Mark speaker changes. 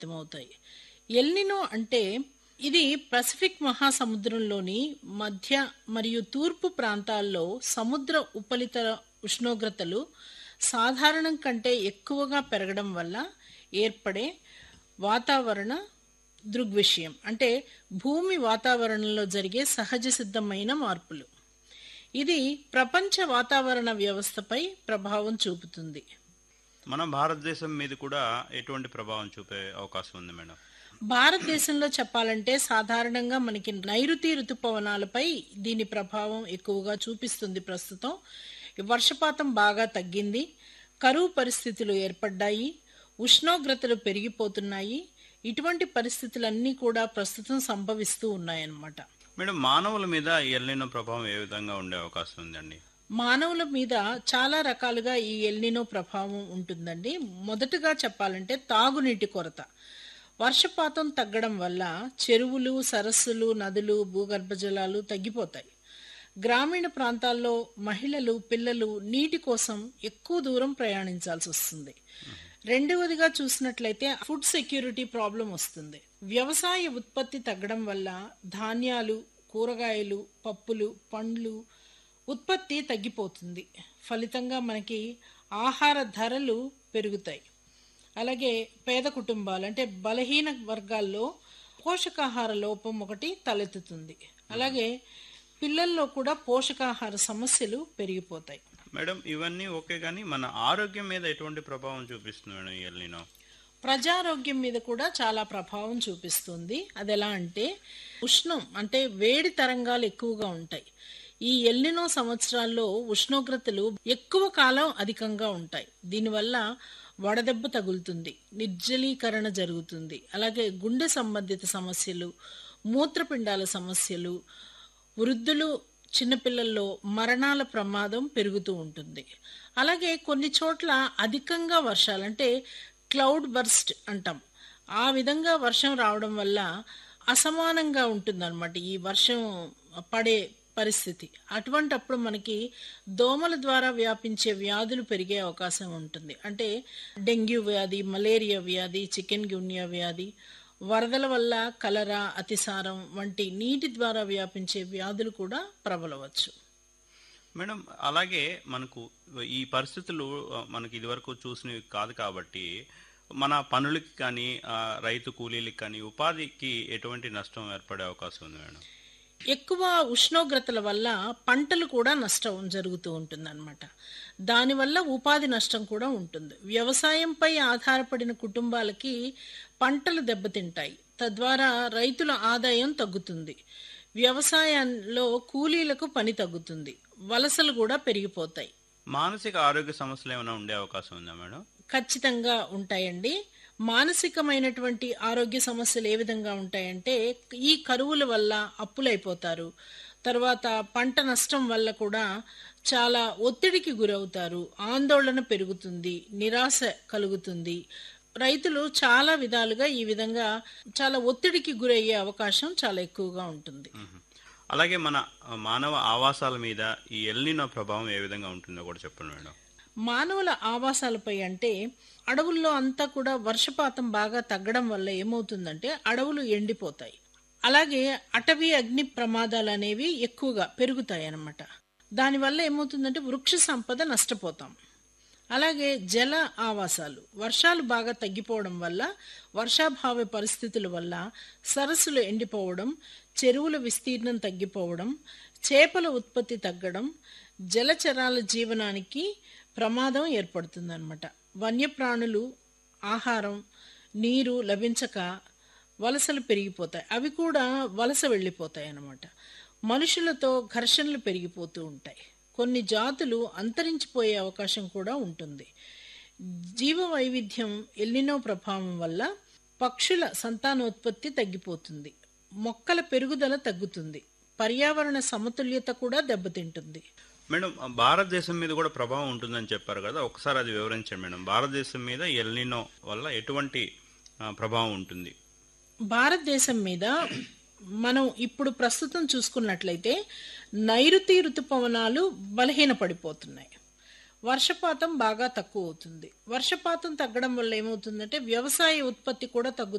Speaker 1: వ్యక్తమవుతాయి El Niño అంటే ఇది Pacific మహాసముద్రంలోని మధ్య మరియు తూర్పు ప్రాంతాల్లో సముద్ర ఉపరితల ఉష్ణోగ్రతలు సాధారణం కంటే ఎక్కువగా పెరగడం వల్ల ఏర్పడే వాతావరణ దృగ్విషయం అంటే భూమి వాతావరణంలో జరిగే సహజ సిద్ధమైన మార్పులు ఇది ప్రపంచ వాతావరణ వ్యవస్థపై ప్రభావం చూపుతుంది
Speaker 2: మన భారతదేశం మీద కూడా ఎటువంటి ప్రభావం చూపే అవకాశం ఉంది మేడం
Speaker 1: భారతదేశంలో చెప్పాలంటే సాధారణంగా మనకి నైరుతి ఋతుపవనాలపై దీని ప్రభావం ఎక్కువగా చూపిస్తుంది ప్రస్తుతం వర్షపాతం బాగా తగ్గింది కరువు పరిస్థితులు ఏర్పడ్డాయి ఉష్ణోగ్రతలు పెరిగిపోతున్నాయి ఇటువంటి పరిస్థితులన్నీ కూడా ప్రస్తుతం సంభవిస్తూ ఉన్నాయన్నమాట
Speaker 2: మేడం మానవుల మీద ఎల్లిన ప్రభావం ఏ విధంగా ఉండే అవకాశం ఉందండి
Speaker 1: మానవుల మీద చాలా రకాలుగా ఈ ఎల్నినో ప్రభావం ఉంటుందండి మొదటగా చెప్పాలంటే తాగునీటి కొరత వర్షపాతం తగ్గడం వల్ల చెరువులు సరస్సులు నదులు భూగర్భ జలాలు తగ్గిపోతాయి గ్రామీణ ప్రాంతాల్లో మహిళలు పిల్లలు నీటి కోసం ఎక్కువ దూరం ప్రయాణించాల్సి వస్తుంది రెండవదిగా చూసినట్లయితే ఫుడ్ సెక్యూరిటీ ప్రాబ్లం వస్తుంది వ్యవసాయ ఉత్పత్తి తగ్గడం వల్ల ధాన్యాలు కూరగాయలు పప్పులు పండ్లు ఉత్పత్తి తగ్గిపోతుంది ఫలితంగా మనకి ఆహార ధరలు పెరుగుతాయి అలాగే పేద కుటుంబాలు అంటే బలహీన వర్గాల్లో పోషకాహార లోపం ఒకటి తలెత్తుతుంది అలాగే పిల్లల్లో కూడా పోషకాహార సమస్యలు పెరిగిపోతాయి
Speaker 2: మేడం ఇవన్నీ ఓకే కానీ మన ఆరోగ్యం మీద ఎటువంటి ప్రభావం చూపిస్తుంది మేడం ఈ ఎల్లినో
Speaker 1: ప్రజారోగ్యం మీద కూడా చాలా ప్రభావం చూపిస్తుంది అది ఎలా అంటే ఉష్ణం అంటే వేడి తరంగాలు ఎక్కువగా ఉంటాయి ఈ ఎల్లినో సంవత్సరాల్లో ఉష్ణోగ్రతలు ఎక్కువ కాలం అధికంగా ఉంటాయి దీనివల్ల వడదెబ్బ తగులుతుంది నిర్జలీకరణ జరుగుతుంది అలాగే గుండె సంబంధిత సమస్యలు మూత్రపిండాల సమస్యలు వృద్ధులు చిన్నపిల్లల్లో మరణాల ప్రమాదం పెరుగుతూ ఉంటుంది అలాగే కొన్ని చోట్ల అధికంగా వర్షాలు అంటే క్లౌడ్ బర్స్ట్ అంటాం ఆ విధంగా వర్షం రావడం వల్ల అసమానంగా ఉంటుందన్నమాట ఈ వర్షం పడే పరిస్థితి అటువంటప్పుడు మనకి దోమల ద్వారా వ్యాపించే వ్యాధులు పెరిగే అవకాశం ఉంటుంది అంటే డెంగ్యూ వ్యాధి మలేరియా వ్యాధి చికెన్ గున్యా వ్యాధి వరదల వల్ల కలరా అతిసారం వంటి నీటి ద్వారా వ్యాపించే వ్యాధులు కూడా ప్రబలవచ్చు
Speaker 2: మేడం అలాగే మనకు ఈ పరిస్థితులు ఆ, మనకి ఇదివరకు చూసినవి కాదు కాబట్టి మన పనులకి కానీ ఆ, రైతు కూలీలకి కానీ ఉపాధికి ఎటువంటి నష్టం ఏర్పడే అవకాశం ఉంది మేడం
Speaker 1: ఎక్కువ ఉష్ణోగ్రతల వల్ల పంటలు కూడా నష్టం జరుగుతూ ఉంటుంది అనమాట దానివల్ల ఉపాధి నష్టం కూడా ఉంటుంది వ్యవసాయంపై ఆధారపడిన కుటుంబాలకి పంటలు దెబ్బతింటాయి తద్వారా రైతుల ఆదాయం తగ్గుతుంది వ్యవసాయంలో కూలీలకు పని తగ్గుతుంది వలసలు కూడా పెరిగిపోతాయి
Speaker 2: మానసిక ఆరోగ్య సమస్యలు ఏమైనా ఉండే అవకాశం ఉందా మేడం
Speaker 1: ఖచ్చితంగా ఉంటాయండి మానసికమైనటువంటి ఆరోగ్య సమస్యలు ఏ విధంగా ఉంటాయంటే ఈ కరువుల వల్ల అప్పులైపోతారు తర్వాత పంట నష్టం వల్ల కూడా చాలా ఒత్తిడికి గురవుతారు ఆందోళన పెరుగుతుంది నిరాశ కలుగుతుంది రైతులు చాలా విధాలుగా ఈ విధంగా చాలా ఒత్తిడికి గురయ్యే అవకాశం చాలా ఎక్కువగా ఉంటుంది
Speaker 2: మ్మ్. అలాగే మన ఆ, మానవ ఆవాసాల మీద ఈ ఎల్నినో ప్రభావం ఏ విధంగా ఉంటుందో కూడా చెప్పండి మేడం
Speaker 1: మానవుల ఆవాసాలపై అంటే అడవుల్లో అంతా కూడా వర్షపాతం బాగా తగ్గడం వల్ల ఏమవుతుందంటే అడవులు ఎండిపోతాయి అలాగే అటవీ అగ్ని ప్రమాదాలు అనేవి ఎక్కువగా పెరుగుతాయి అన్నమాట దానివల్ల ఏమవుతుందంటే వృక్ష సంపద నష్టపోతాం అలాగే జల ఆవాసాలు వర్షాలు బాగా తగ్గిపోవడం వల్ల వర్షాభావ పరిస్థితుల వల్ల సరస్సులు ఎండిపోవడం చెరువుల విస్తీర్ణం తగ్గిపోవడం చేపల ఉత్పత్తి తగ్గడం జలచరాల జీవనానికి ప్రమాదం ఏర్పడుతుందన్నమాట వన్యప్రాణులు ఆహారం నీరు లభించక వలసలు పెరిగిపోతాయి అవి కూడా వలస వెళ్ళిపోతాయి అన్నమాట మనుషులతో ఘర్షణలు పెరిగిపోతూ ఉంటాయి కొన్ని జాతులు అంతరించిపోయే అవకాశం కూడా ఉంటుంది జీవ వైవిధ్యం ఎల్లినో ప్రభావం వల్ల పక్షుల సంతానోత్పత్తి తగ్గిపోతుంది మొక్కల పెరుగుదల తగ్గుతుంది పర్యావరణ సమతుల్యత కూడా దెబ్బతింటుంది
Speaker 2: మేడం ఆ, భారతదేశం మీద కూడా ప్రభావం ఉంటుందని చెప్పారు కదా ఒకసారి అది వివరించండి మేడం భారతదేశం మీద ఎల్నినో వల్ల ఎటువంటి ఆ, ప్రభావం ఉంటుంది
Speaker 1: భారతదేశం మీద మనం ఇప్పుడు ప్రస్తుతం చూసుకున్నట్లయితే నైరుతి ఋతుపవనాలు బలహీనపడిపోతున్నాయి వర్షపాతం బాగా తక్కువ అవుతుంది వర్షపాతం తగ్గడం వల్ల ఏమవుతుందంటే వ్యవసాయ ఉత్పత్తి కూడా తగ్గుతుంది